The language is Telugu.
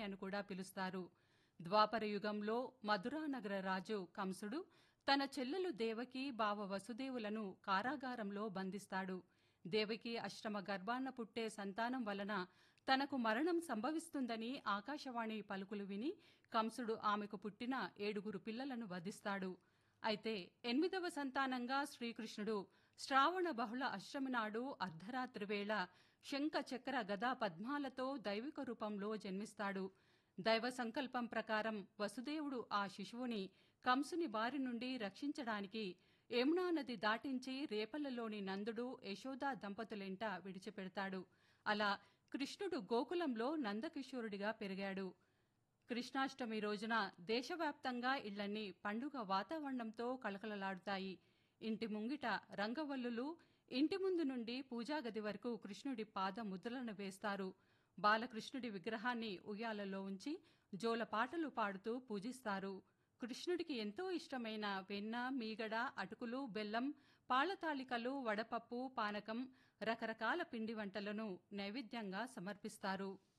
అని కూడా పిలుస్తారు ద్వాపర యుగంలో మధురానగర రాజు కంసుడు తన చెల్లెలు దేవకి బావ వసుదేవులను కారాగారంలో బంధిస్తాడు దేవకి అష్టమ గర్భాన్న పుట్టే సంతానం వలన తనకు మరణం సంభవిస్తుందని ఆకాశవాణి పలుకులు విని కంసుడు ఆమెకు పుట్టిన ఏడుగురు పిల్లలను వధిస్తాడు అయితే ఎనిమిదవ సంతానంగా శ్రీకృష్ణుడు శ్రావణ బహుళ అష్టమి నాడు అర్ధరాత్రి వేళ శంఖ చక్ర గదా పద్మాలతో దైవిక రూపంలో జన్మిస్తాడు దైవ సంకల్పం ప్రకారం వసుదేవుడు ఆ శిశువుని కంసుని బారి నుండి రక్షించడానికి యమునా నది దాటించి రేపల్లలోని నందుడు యశోదా దంపతులెంట విడిచిపెడతాడు అలా కృష్ణుడు గోకులంలో నందకిషోరుడిగా పెరిగాడు కృష్ణాష్టమి రోజున దేశవ్యాప్తంగా ఇళ్లన్నీ పండుగ వాతావరణంతో కలకలలాడుతాయి ఇంటి ముంగిట రంగవల్లులు ఇంటి ముందు నుండి పూజాగది వరకు కృష్ణుడి పాద ముద్రలను వేస్తారు బాలకృష్ణుడి విగ్రహాన్ని ఉయ్యాలలో ఉంచి జోల పాటలు పాడుతూ పూజిస్తారు కృష్ణుడికి ఎంతో ఇష్టమైన వెన్న మీగడ అటుకులు బెల్లం పాలతాళికలు వడపప్పు పానకం రకరకాల పిండి వంటలను నైవేద్యంగా సమర్పిస్తారు